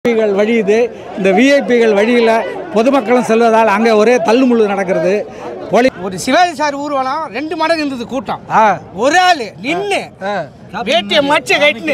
விஐபிகள் வழி இது இந்த விஐபிகள் வழியில் பொதுமக்களும் செல்வதால் அங்கே ஒரே தள்ளுமுள்ளு நடக்கிறது போலீஸ் ஒரு சிவாஜி சார் ஊர்வலம் ரெண்டு மடங்கு இருந்தது கூட்டம் ஆ ஒரு ஆளு நின்னு ஆ. வேட்டிய மச்ச கட்டினு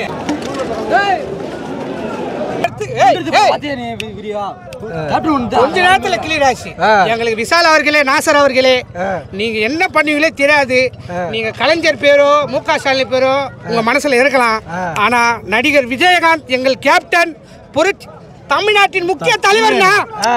கொஞ்ச நேரத்துல கிளியர் ஆச்சு ஆ. எங்களுக்கு விசால் அவர்களே நாசர் அவர்களே ஆ. நீங்க என்ன பண்ணுவீங்களே தெரியாது நீங்க கலைஞர் பேரோ மு க ஸ்டாலின் பேரோ உங்க மனசுல இருக்கலாம் ஆ. ஆனா நடிகர் விஜயகாந்த் எங்கள் கேப்டன் புரட்சி தமிழ்நாட்டின் முக்கிய தலைவர்னா ஆ.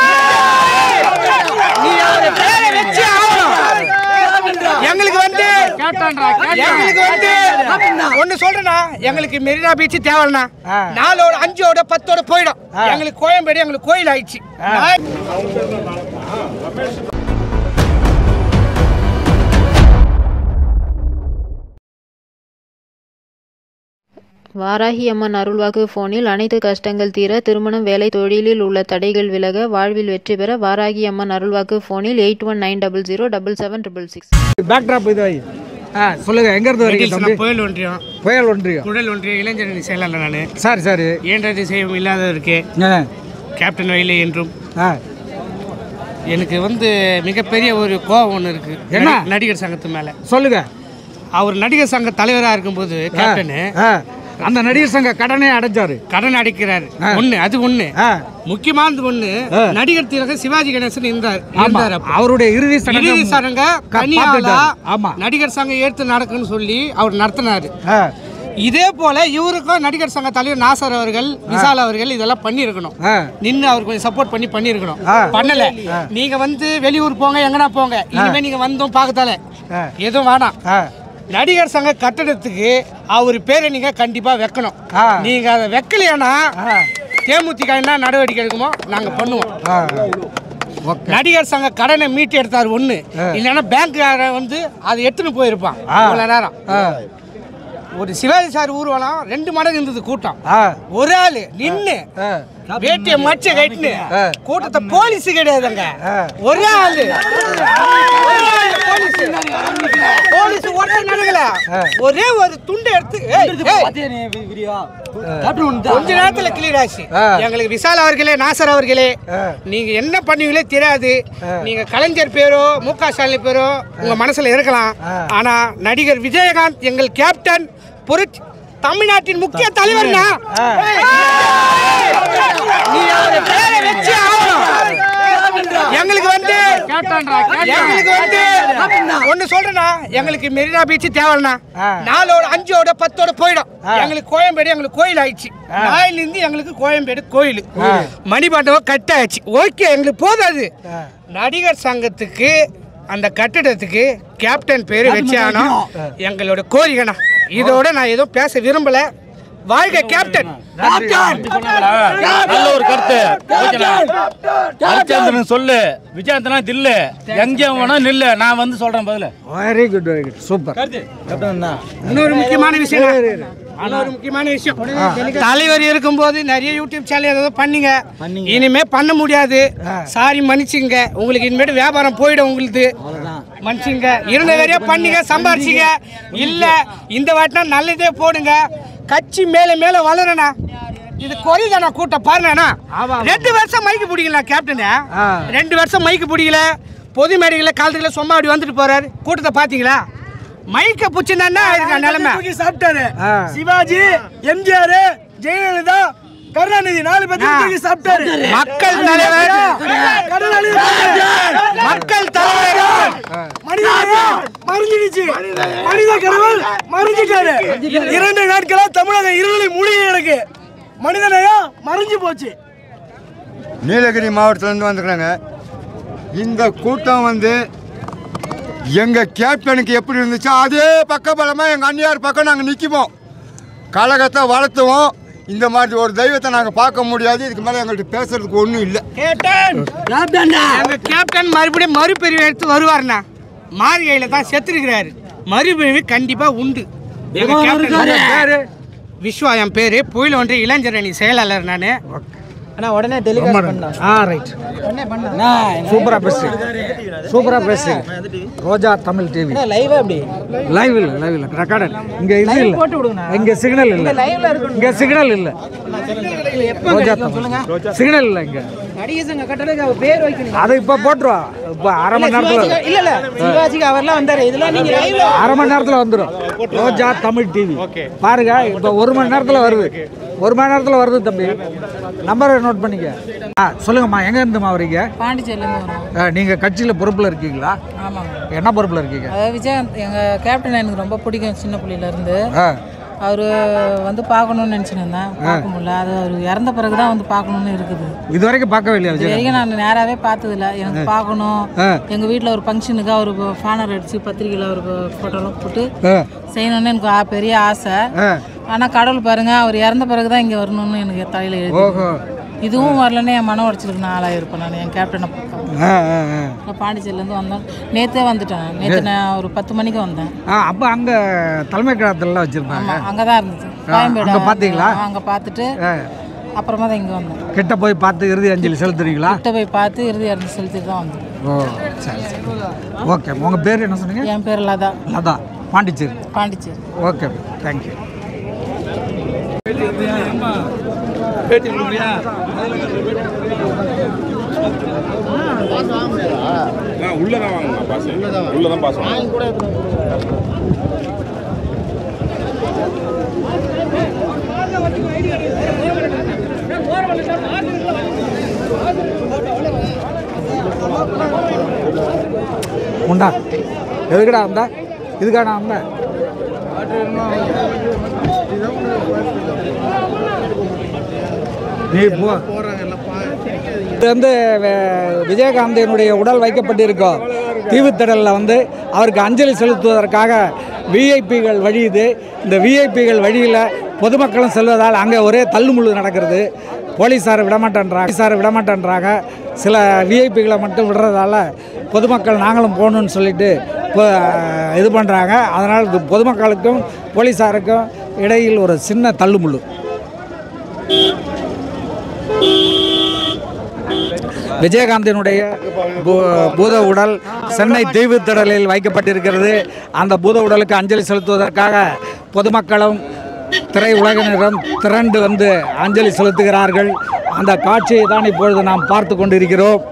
நீ அவரை பேரை வச்சு ஆகணும். எங்களுக்கு வந்து எங்களுக்கு வந்து ஒண்ணு சொல்றேன்னா எங்களுக்கு மெரினா பீச் தேவைன்னா ஆ. நாலோட அஞ்சோட பத்தோட போயிடும் ஆ. எங்களுக்கு கோயம்பேடு எங்களுக்கு கோயில் ஆயிடுச்சு நான் வாராகி அம்மன் அருள்வாக்கு போனில் அனைத்து கஷ்டங்கள் தீர திருமணம் வேலை தொழிலில் உள்ள தடைகள் விலக வாழ்வில் வெற்றி பெற வாராகி அம்மன் அருள்வாக்கு போனில் eight one nine double zero double seven triple six backdrop இது வை ஆ சொல்லுங்க எங்கேருந்து வரீங்க தம்பி புயல் ஒன்றியம் புயல் ஒன்றியம் குடல் ஒன்றியம் இளைஞரணி செயலாளர் நான் சரி சரி இயன்றது செய்யவும் இல்லாதவருக்கு ஆ கேப்டன் வயலே என்றும் ஆ எனக்கு வந்து மிகப்பெரிய ஒரு கோபம் ஒன்று இருக்கு என்ன? நடி- நடிகர் சங்கத்து மேல சொல்லுங்க அவர் நடிகர் சங்க தலைவராக இருக்கும்போது கேப்டனு ஆ அந்த நடிகர் சங்க கடனே அடைஞ்சாரு கடன் அடைக்கிறாரு ஆ. ஒண்ணு அது ஒண்ணு ஆ முக்கியமானது ஒண்ணு ஆ. நடிகர் திலகம் சிவாஜி கணேசன் இருந்தார் ஆமா இருந்தார் அப்ப. அவருடைய இறுதி சடங்கு இறுதி சடங்க க- தனியாளா பார்த்துட்டாரு. ஆமா நடிகர் சங்கம் ஏற்று நடக்குன்னு சொல்லி அவர் நடத்தினாரு ஆ இதே போல இவருக்கும் நடிகர் சங்க தலைவர் நாசர் அவர்கள் விசால் அவர்கள் இதெல்லாம் பண்ணியிருக்கணும் ஆ நின்று அவர் கொஞ்சம் சப்போர்ட் பண்ணி பண்ணியிருக்கணும் ஆ. பண்ணல நீங்க வந்து வெளியூர் போங்க எங்கனா போங்க இனிமே நீங்க வந்தோம் பார்க்கத்தால ஆ. எதுவும் வேணாம் ஆ நடிகர் சங்க கட்டடத்துக்கு அவர் பேரை நீங்க கண்டிப்பா வைக்கணும் ஆ. நீங்க அதை வைக்கலையானா ஆ தேமுதிக என்ன நடவடிக்கை எடுக்குமோ நாங்க பண்ணுவோம் ஆ ஓகே நடிகர் சங்க கடனை மீட்டு எடுத்தார் ஒண்ணு இல்லைன்னா பேங்க்கார வந்து அதை எடுத்துன்னு போயிருப்பான் ஆ. இவ்வளவு நேரம் ஆ ஒரு சிவாஜி சார் ஊர்வலம் ரெண்டு மடங்கு இருந்தது கூட்டம் ஆ ஒரு ஆளு நின்னு ஆ வேட்டிய மச்ச கட்டினு ஆ. கூட்டத்தை போலீஸ் கிடையாதுங்க ஆ. ஒரே ஆளு ஒரே ஆளு போலீஸ் போலீஸ் ஒருத்தர் நடக்கல ஒரே ஒரு துண்டை எடுத்து ஏய், ஏய். கொஞ்ச நேரத்துல கிளியர் ஆச்சு ஆ. எங்களுக்கு விசால் அவர்களே நாசர் அவர்களே ஆ. நீங்க என்ன பண்ணுவீங்களே தெரியாது நீங்க கலைஞர் பேரோ மு க ஸ்டாலின் பேரோ உங்க மனசுல இருக்கலாம் ஆ. ஆனா நடிகர் விஜயகாந்த் எங்கள் கேப்டன் புரட்சி தமிழ்நாட்டின் முக்கிய தலைவர்னா ஆ. நீ அவரை பேரை வச்சு ஆகணும். எங்களுக்கு வந்து எங்களுக்கு வந்து ஒண்ணு சொல்றேன்னா எங்களுக்கு மெரினா பீச் தேவைன்னா ஆ. நாலோட அஞ்சோட பத்தோட போயிடும் எங்களுக்கு கோயம்பேடு எங்களுக்கு கோயில் ஆயிடுச்சு நாயில இருந்து எங்களுக்கு கோயம்பேடு கோயில் மணிமண்டபம் கட் ஆயிடுச்சு ஓகே எங்களுக்கு போதாது நடிகர் சங்கத்துக்கு அந்த கட்டிடத்துக்கு கேப்டன் பேரு வச்சானோ எங்களோட கோரிக்கைண்ணா இதோட நான் எதுவும் பேச விரும்பல வாழ்க கேப்டன் நல்ல ஒரு கருத்து ஓகேண்ணா. ஹரிச்சந்திரன் சொல்லு விஜயந்தனா தில்லு எங்கேயும் வேணா நில்லு நான் வந்து சொல்றேன் பதில very good very good super இன்னொரு முக்கியமான விஷயம் இன்னொரு முக்கியமான விஷயம் தலைவர் இருக்கும்போது நிறைய யூடியூப் சேனல் ஏதோ பண்ணீங்க இனிமே பண்ண முடியாது சாரி மன்னிச்சுங்க உங்களுக்கு இனிமேட்டு வியாபாரம் போயிடும் உங்களுக்கு மன்னிச்சுங்க இருந்த வரையா பண்ணீங்க சம்பாரிச்சிங்க இல்ல இந்த வாட்டினா நல்லதே போடுங்க கட்சி மேல மேல வளரணா இது குறைதானா கூட்டம் பாருங்கண்ணா ரெண்டு வருஷம் மைக்கு பிடிக்கல கேப்டனு ஆ. ரெண்டு வருஷம் மைக்கு பிடிக்கல பொது மேடைகளில் காலத்துக்குள்ள சும்மா அப்படி வந்துட்டு போறாரு கூட்டத்தை பாத்தீங்களா மைக்க புடிச்சிருந்தா இருக்கா நிலைமை சாப்பிட்டாரு ஆ. சிவாஜி எம்ஜிஆர் ஜெயலலிதா கருணாநிதி நாலு பேருக்கு தூக்கி சாப்பிட்டாரு மக்கள் தலைவர் கருணாநிதி மக்கள் தலைவர் மனித மறைஞ்சிடுச்சு மனித கடவுள் மறைஞ்சிட்டாரு இரண்டு நாட்களா தமிழக இருளை மூழ்கி கிடக்கு மனிதனையும் மறைஞ்சு போச்சு நீலகிரி மாவட்டத்திலேருந்து வந்துக்கிறாங்க இந்த கூட்டம் வந்து எங்கள் கேப்டனுக்கு எப்படி இருந்துச்சோ அதே பக்கபலமாக எங்கள் அண்ணியார் பக்கம் நாங்கள் நிற்குவோம் கழகத்தை வளர்த்துவோம் இந்த மாதிரி ஒரு தெய்வத்தை நாங்கள் பார்க்க முடியாது இதுக்கு மேலே எங்கள்கிட்ட பேசுறதுக்கு ஒன்றும் இல்லை கேப்டன் எங்க கேப்டன் மறுபடியும் மறுபிரிவு எடுத்து வருவார்ண்ணா மார்கையில தான் செத்துருக்கிறாரு மறுபிரிவு கண்டிப்பா உண்டு எங்க கேப்டன் பேரு விஸ்வா என் பேரு புயல் ஒன்று இளைஞர் அணி செயலாளர் நான் ஆனால் உடனே டெலிகாஸ்ட் பண்ணலாம் ஆ ரைட் உடனே பண்ணலாம் சூப்பராக பேசுறீங்க சூப்பராக பேசுறீங்க ரோஜா தமிழ் டிவி லைவா அப்படி லைவ் இல்லை லைவ் இல்லை ரெக்கார்டட் இங்கே இது இல்லை போட்டு விடுங்கண்ணா. இங்கே சிக்னல் இல்லை லைவ்ல இருக்கணும் இங்கே சிக்னல் இல்லை எப்போ ரோஜா கிடைக்கும் சொல்லுங்க தமிழ் சிக்னல் இல்லை இங்கே நடிகை சங்க கட்டடக்கு அவர் பேர் வைக்கணும் அதை இப்போ போட்டுருவா இப்போ அரை மணி நேரத்தில் சிவாஜிக்கு- இல்ல இல்ல சிவாஜிக்கு அவர்லாம் வந்தாரு இதெல்லாம் நீங்க லைவ்ல அரை மணி நேரத்தில் வந்துடும் ரோஜா தமிழ் டிவி பாருங்க இப்போ ஒரு மணி நேரத்தில் வருது ஒரு மணி நேரத்தில் வருது தம்பி நம்பரை நோட் பண்ணிக்க ஆ சொல்லுங்கம்மா எங்க இருந்துமா வரீங்க பாண்டிச்சேரியிலேருந்து வரோம் ஆ, நீங்க கட்சியில் பொறுப்பில் இருக்கீங்களா ஆமாங்க என்ன பொறுப்பில் இருக்கீங்க அதாவது விஜயகாந்த் எங்கள் கேப்டன் எனக்கு ரொம்ப பிடிக்கும் சின்ன பிள்ளையிலேருந்து ஆ அவர் வந்து பார்க்கணும்னு நினச்சின்னு இருந்தேன் பார்க்க முடியல அது அவர் இறந்த பிறகு தான் வந்து பார்க்கணுன்னு இருக்குது இது வரைக்கும் பார்க்கவே இல்லையா இது விஜய் வரைக்கும் நான் நேராகவே பார்த்ததில்ல எனக்கு பார்க்கணும் ஆ. எங்கள் வீட்டில் ஒரு ஃபங்க்ஷனுக்கு அவருக்கு ஃபேனர் அடித்து பத்திரிக்கையில் அவருக்கு ஃபோட்டோலாம் போட்டு ஆ செய்யணும்னு எனக்கு ஆ- பெரிய ஆசை ஆ ஆனால் கடவுள் பாருங்க அவர் இறந்த பிறகு தான் இங்கே வரணும்னு எனக்கு தலையில் எழுதி ஓஹோ இதுவும் வரலன்னு என் மன உடச்சலுக்கு நான் ஆளாயிருப்பேன் நான் என் கேப்டனை பார்க்க ஆ ஆ ஆ நான் பாண்டிச்சேரியிலேருந்து வந்தோம் நேற்றே வந்துட்டேன் நேற்று நான் ஒரு பத்து மணிக்கு வந்தேன் ஆ அப்போ அங்கே தலைமை கழகத்திலலாம் வச்சுருந்தாங்க ஆமாம் அங்கே தான் இருந்துச்சு கோயம்பேடு அங்க பாத்தீங்களா? அங்கே பார்த்துட்டு ஆ அப்புறமா தான் இங்கே வந்தோம் கிட்ட போய் பார்த்து இறுதி அஞ்சலி செலுத்துறீங்களா கிட்ட போய் பார்த்து இறுதி இறந்து செலுத்திட்டு தான் வந்தோம் ஓ சரி சரி ஓகே உங்கள் பேர் என்ன சொன்னீங்க என் பேர் லதா அதான் பாண்டிச்சேரி பாண்டிச்சேரி ஓகே தேங்க்யூ உள்ளதான் வாங்கணும் பாஸ் உள்ளதான் பாஸ் உண்டா எதுக்குடா வந்தா இதுக்காடா வந்த நீ போ இது வந்து வே- விஜயகாந்தினுடைய உடல் வைக்கப்பட்டிருக்கோம் தீவுத்திடலில் வந்து அவருக்கு அஞ்சலி செலுத்துவதற்காக விஐபிகள் வழி இது இந்த விஐபிகள் வழியில் பொதுமக்களும் செல்வதால் அங்கே ஒரே தள்ளுமுள்ளு நடக்கிறது போலீஸார் விடமாட்டேன்றாங்க போலீஸார் விடமாட்டேன்றாங்க சில விஐபிகளை மட்டும் விடுறதால பொதுமக்கள் நாங்களும் போகணுன்னு சொல்லிட்டு இப்போ இது பண்ணுறாங்க அதனால் இது பொதுமக்களுக்கும் போலீஸாருக்கும் இடையில் ஒரு சின்ன தள்ளுமுள்ளு விஜயகாந்தினுடைய பூ- பூத உடல் சென்னை தீவுத்திடலில் வைக்கப்பட்டிருக்கிறது அந்த பூத உடலுக்கு அஞ்சலி செலுத்துவதற்காக பொதுமக்களும் திரை உலகினரும் திரண்டு வந்து அஞ்சலி செலுத்துகிறார்கள் அந்த காட்சியை தான் இப்பொழுது நாம் பார்த்து கொண்டிருக்கிறோம்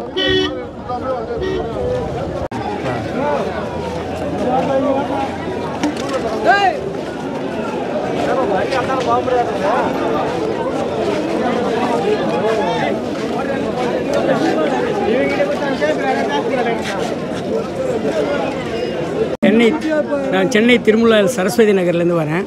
சென்னை நான் சென்னை திருமலா சரஸ்வதி நகர்லேருந்து வரேன்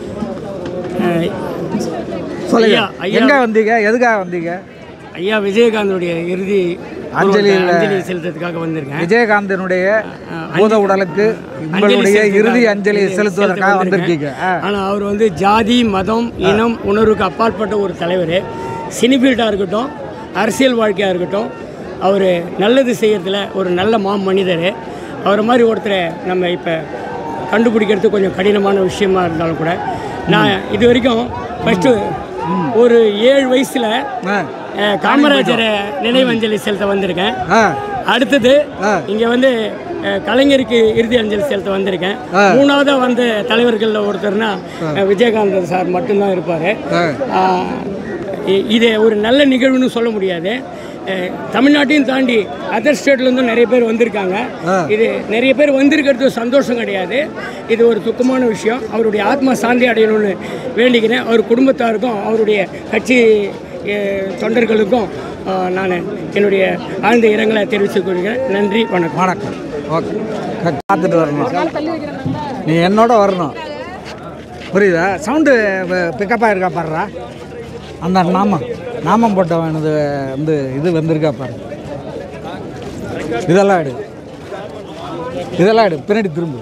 அஹ், சொல்லுங்க ஐயா, ஐயா. எங்க வந்தீங்க எதுக்காக வந்தீங்க ஐயா விஜயகாந்தனுடைய இறுதி அஞ்சலியில் அஞ்சலி செலுத்துறதுக்காக வந்திருக்கேன் விஜயகாந்தினுடைய பூத உடலுக்கு உங்களுடைய செலுத்துறதுக்காக- இறுதி அஞ்சலி செலுத்துவதற்காக வந்திருக்கீங்க ஆ. ஆனால் அவர் வந்து ஜாதி மதம் இனம் உணர்வுக்கு அப்பாற்பட்ட ஒரு தலைவர் சினிஃபீல்டாக இருக்கட்டும் அரசியல் வாழ்க்கையாக இருக்கட்டும் அவர் நல்லது செய்யறதுல ஒரு நல்ல மா மனிதர் அவரை மாதிரி ஒருத்தரை நம்ம இப்போ கண்டுபிடிக்கிறது கொஞ்சம் கடினமான விஷயமா இருந்தாலும் கூட நான் இது வரைக்கும் ஃபஸ்ட்டு ஒரு ஏழு வயசில் காமராஜரை நினைவஞ்சலி செலுத்த வந்திருக்கேன் ஆ அடுத்தது இங்க வந்து அஹ், கலைஞருக்கு இறுதி அஞ்சலி செலுத்த வந்திருக்கேன் ஆ. மூணாவதா வந்த தலைவர்கள்ல ஒருத்தர்னா அஹ், விஜயகாந்த் சார் மட்டும்தான் இருப்பாரு ஆஹ், இ- இது ஒரு நல்ல நிகழ்வுன்னு சொல்ல முடியாது அஹ், தமிழ்நாட்டையும் தாண்டி அதர் ஸ்டேட்லேருந்தும் நிறைய பேர் வந்திருக்காங்க இது நிறைய பேர் வந்திருக்கிறது சந்தோஷம் கிடையாது இது ஒரு துக்கமான விஷயம் அவருடைய ஆத்மா சாந்தி அடையணும்னு வேண்டிக்கிறேன் அவர் குடும்பத்தாருக்கும் அவருடைய கட்சி அஹ், தொண்டர்களுக்கும் ஆஹ், நான் என்னுடைய ஆழ்ந்த இரங்கலை தெரிவித்துக் கொள்கிறேன் நன்றி வணக்கம் வணக்கம் ஓகே பார்த்துட்டு வரணும் நீ என்னோட வரணும் புரியுதா சவுண்டு பிக்கப்பாக இருக்கா பாருடா அந்த நாமம் நாமம் போட்டவன் இது வந்து இது வந்திருக்கா பாரு இதெல்லாம் எடு இதெல்லாம் எடு பின்னாடி திரும்ப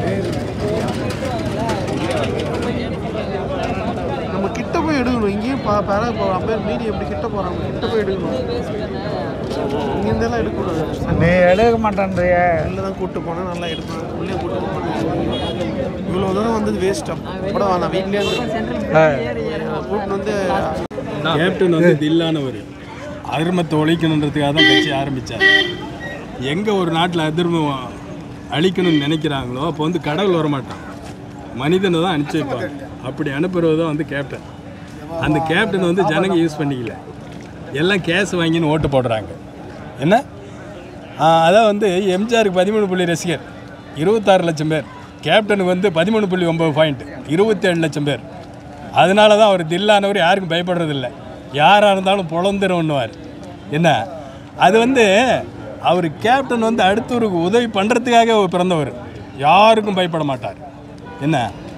நம்ம கிட்ட போய் எடுக்கணும் இங்கேயும் பா பார்ப்பாரு இப்போ அம்பேர் மீறி எப்படி கிட்ட போகிறாங்க கிட்ட போய் எடுக்கணும் இங்கேருந்தெல்லாம் எடுக்கக்கூடாது நீ எடுக்க மாட்டேன்றிய உள்ளே தான் கூப்பிட்டு போனால் நல்லா எடுப்பேன் உள்ளே கூப்பிட்டு போனேன் இவ்வளோ தூரம் வந்தது வேஸ்ட் கூட நான் வீட்லேயே கூப்பிட்டு வந்து கேப்டன் வந்து தில்லானவர் அதர்மத்தை ஒழிக்கணுன்றதுக்காக தான் கட்சி ஆரம்பித்தார் எங்கே ஒரு நாட்டில் அதர்மம் அழிக்கணும்னு நினைக்கிறாங்களோ அப்போ வந்து கடவுள் வரமாட்டான் மனிதனை தான் அனுப்பிச்சு வைப்பாங்க அப்படி அனுப்புறது தான் வந்து கேப்டன் அந்த கேப்டன் வந்து ஜனங்க யூஸ் பண்ணிக்கல எல்லாம் கேஸ் வாங்கின்னு ஓட்டு போடுறாங்க என்ன ஆ, அதான் வந்து எம்ஜிஆருக்கு பதிமூணு புள்ளி ரசிகர் இருபத்தாறு லட்சம் பேர் கேப்டனுக்கு வந்து பதிமூணு புள்ளி ஒம்பது பாயிண்ட் இருபத்தேழு லட்சம் பேர் அதனால தான் அவர் தில்லானவர் யாருக்கும் பயப்படுறதில்ல யாராக இருந்தாலும் பொழந்துருன்னுவார் என்ன அது வந்து அவர் கேப்டன் வந்து அடுத்தவருக்கு உதவி பண்ணுறதுக்காக பிறந்தவர் யாருக்கும் பயப்பட மாட்டார் என்ன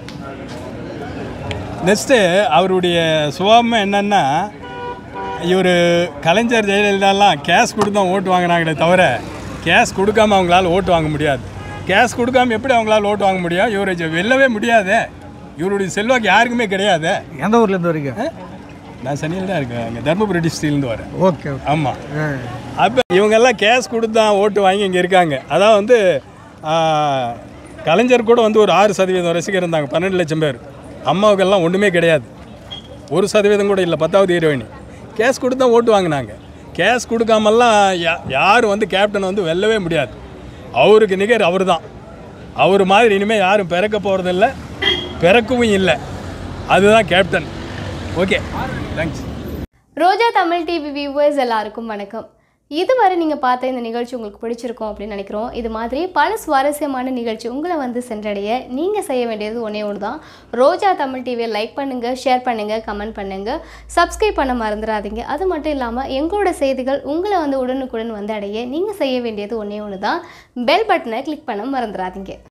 நெக்ஸ்ட்டு அவருடைய சுபாவம் என்னன்னா இவர் கலைஞர் ஜெயலலிதாலாம் கேஷ் கொடுத்து தான் ஓட்டு வாங்கினாங்களே தவிர கேஷ் கொடுக்காம அவங்களால ஓட்டு வாங்க முடியாது கேஷ் கொடுக்காம எப்படி அவங்களால ஓட்டு வாங்க முடியும் இவரை ஜெ- வெல்லவே முடியாதே இவருடைய செல்வாக்கு யாருக்குமே கிடையாது எந்த ஊர்லேருந்து வரீங்க நான் சென்னையில் தான் இருக்கேன் இங்கே தர்மபுரி டிஸ்ட்ரிக்ட்லேருந்து வரேன் ஓகே ஆமாம் அப்போ இவங்கெல்லாம் கேஷ் கொடுத்து தான் ஓட்டு வாங்கி இங்கே இருக்காங்க அதான் வந்து ஆ, கலைஞர் கூட வந்து ஒரு ஆறு சதவீதம் ரசிகர் இருந்தாங்க பன்னெண்டு லட்சம் பேர் அம்மாவுக்கெல்லாம் ஒன்றுமே கிடையாது ஒரு சதவீதம் கூட இல்லை பத்தாவது ஹீரோயினி கேஷ் கொடுத்து தான் ஓட்டு வாங்கினாங்க கேஷ் கொடுக்காமல்லாம் யா யாரும் வந்து கேப்டன் வந்து வெல்லவே முடியாது அவருக்கு நிகர் அவர் தான் அவர் மாதிரி இனிமேல் யாரும் பிறக்க போகிறதில்ல பிறக்கவும் இல்லை அதுதான் captain okay thanks Roja Tamil TV viewers எல்லாருக்கும் வணக்கம் இதுவரை நீங்கள் பார்த்த இந்த நிகழ்ச்சி உங்களுக்கு பிடிச்சிருக்கும் அப்படின்னு நினைக்கிறோம் இது மாதிரி பல சுவாரஸ்யமான நிகழ்ச்சி உங்களை வந்து சென்றடைய நீங்கள் செய்ய வேண்டியது ஒன்றே ஒன்று தான் ரோஜா தமிழ் டிவியை லைக் பண்ணுங்கள் ஷேர் பண்ணுங்கள் கமெண்ட் பண்ணுங்கள் சப்ஸ்கிரைப் பண்ண மறந்துடாதீங்க அது மட்டும் இல்லாமல் எங்களோட செய்திகள் உங்களை வந்து உடனுக்குடன் வந்து அடைய நீங்கள் செய்ய வேண்டியது ஒன்றே ஒன்று தான் பெல் பட்டனை கிளிக் பண்ண மறந்துடாதீங்க